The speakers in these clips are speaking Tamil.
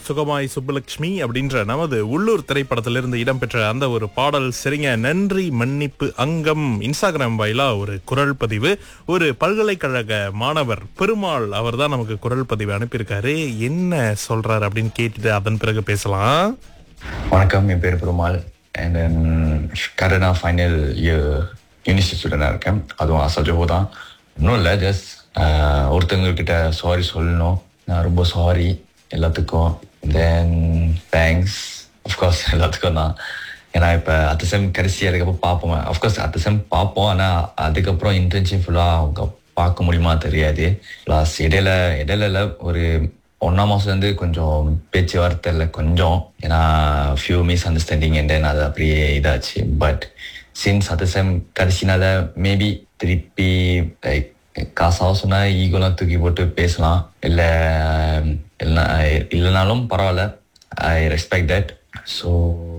சுகமாய் சுப்புலட்சுமி அப்படின்ற நமது உள்ளூர் திரைப்படத்திலிருந்து இடம்பெற்ற அந்த ஒரு பாடல் சரிங்க நன்றி மன்னிப்பு அங்கம் இன்ஸ்டாகிராம் வாயிலா ஒரு குரல் பதிவு ஒரு பல்கலைக்கழக மாணவர் பெருமாள் அவர் தான் நமக்கு குரல் பதிவு அனுப்பியிருக்காரு என்ன சொல்றாரு அப்படின்னு கேட்டுட்டு அதன் பிறகு பேசலாம் வணக்கம் என் பேர் பெருமாள் அண்ட் தென் கரனா ஃபைனல் இயர் யூனிவர்சிட்டி ஸ்டூடெண்டாக இருக்கேன் அதுவும் அசஜோ தான் இன்னும் இல்லை ஜஸ்ட் ஒருத்தவங்கக்கிட்ட சாரி சொல்லணும் நான் ரொம்ப சாரி எல்லாத்துக்கும் தென் தேங்க்ஸ் அஃப்கோர்ஸ் எல்லாத்துக்கும் தான் ஏன்னா இப்போ அத்த செம் கடைசி அதுக்கப்புறம் பார்ப்போம் அஃப்கோர்ஸ் அத்த செம் பார்ப்போம் ஆனால் அதுக்கப்புறம் இன்டர்ன்ஷிப் ஃபுல்லாக அவங்க பார்க்க முடியுமா தெரியாது ப்ளஸ் இடையில இடையில இல்ல ஒரு ஒன்றாம் மாதம் வந்து கொஞ்சம் பேச்சுவார்த்தை இல்லை கொஞ்சம் ஏன்னா few misunderstanding and then அது அப்படியே இதாச்சு பட் சின்ஸ் அத்த செம் கடைசினால மேபி திருப்பி லைக் காசாக சொன்னால் ஈகோலாம் தூக்கி போட்டு பேசலாம் இல்லை இல்லைனா இல்லைனாலும் பரவாயில்ல I respect that so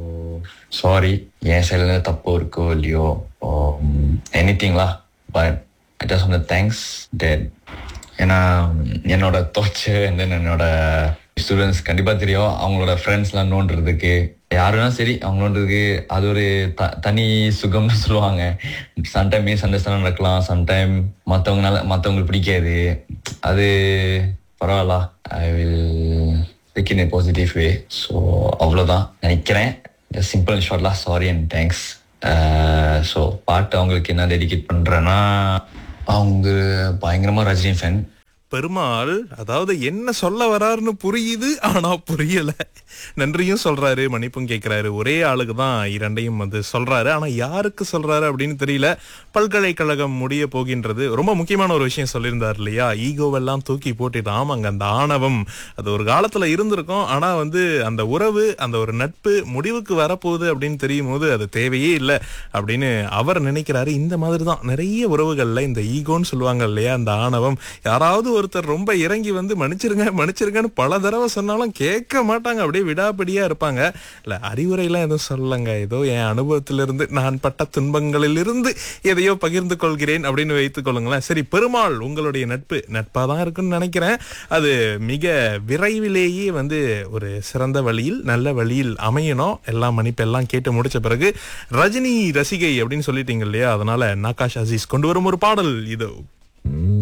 sorry என் சைடில் தப்பு இருக்கோ இல்லையோ எனி திங்லா பட் ஐ ஜஸ்ட் வந்து தேங்க்ஸ் டெட் ஏன்னா என்னோட தோச்சு அண்ட் தென் என்னோட ஸ்டூடெண்ட்ஸ் கண்டிப்பாக தெரியும் அவங்களோட ஃப்ரெண்ட்ஸ்லாம் நோண்டுறதுக்கு யாருன்னா சரி அவங்க நோண்டுறதுக்கு அது ஒரு த தனி சுகம்னு சொல்லுவாங்க சம்டைம் மிஸ் அண்டர்ஸ்டாண்ட் நடக்கலாம் சம்டைம் மற்றவங்கனால மற்றவங்களுக்கு பிடிக்காது அது பரவாயில்ல I will take in a positive way so அவ்வளோதான் நினைக்கிறேன் சிம்பிள் ஷார்ட்லா சாரி அண்ட் தேங்க்ஸ் ஸோ பாட்டு அவங்களுக்கு என்ன டெடிகேட் பண்ணுறேன்னா அவங்க பயங்கரமாக ரஜினி ஃபேன் பெருமாள் அதாவது என்ன சொல்ல வராருன்னு புரியுது ஆனா புரியல நன்றியும் சொல்றாரு மன்னிப்பும் கேட்கிறாரு ஒரே ஆளுக்கு தான் இரண்டையும் வந்து சொல்றாரு ஆனா யாருக்கு சொல்றாரு அப்படின்னு தெரியல பல்கலைக்கழகம் முடிய போகின்றது ரொம்ப முக்கியமான ஒரு விஷயம் சொல்லியிருந்தார் இல்லையா ஈகோவெல்லாம் தூக்கி போட்டுட்டு ஆமாங்க அந்த ஆணவம் அது ஒரு காலத்துல இருந்திருக்கும் ஆனா வந்து அந்த உறவு அந்த ஒரு நட்பு முடிவுக்கு வரப்போகுது அப்படின்னு தெரியும் போது அது தேவையே இல்லை அப்படின்னு அவர் நினைக்கிறாரு இந்த மாதிரி தான் நிறைய உறவுகள்ல இந்த ஈகோன்னு சொல்லுவாங்க இல்லையா அந்த ஆணவம் யாராவது ஒருத்தர் ரொம்ப இறங்கி வந்து மன்னிச்சிருங்க மன்னிச்சிருங்கன்னு பல தடவை சொன்னாலும் கேட்க மாட்டாங்க அப்படியே விடாப்பிடியா இருப்பாங்க இல்ல அறிவுரைலாம் எதுவும் சொல்லலங்க ஏதோ என் அனுபவத்திலிருந்து நான் பட்ட துன்பங்களிலிருந்து எதையோ பகிர்ந்து கொள்கிறேன் அப்படின்னு வைத்துக் கொள்ளுங்களேன் சரி பெருமாள் உங்களுடைய நட்பு நட்பா தான் இருக்குன்னு நினைக்கிறேன் அது மிக விரைவிலேயே வந்து ஒரு சிறந்த வழியில் நல்ல வழியில் அமையணும் எல்லாம் மன்னிப்பு எல்லாம் கேட்டு முடிச்ச பிறகு ரஜினி ரசிகை அப்படின்னு சொல்லிட்டீங்க இல்லையா அதனால நாகாஷ் அசீஸ் கொண்டு வரும் ஒரு பாடல் இது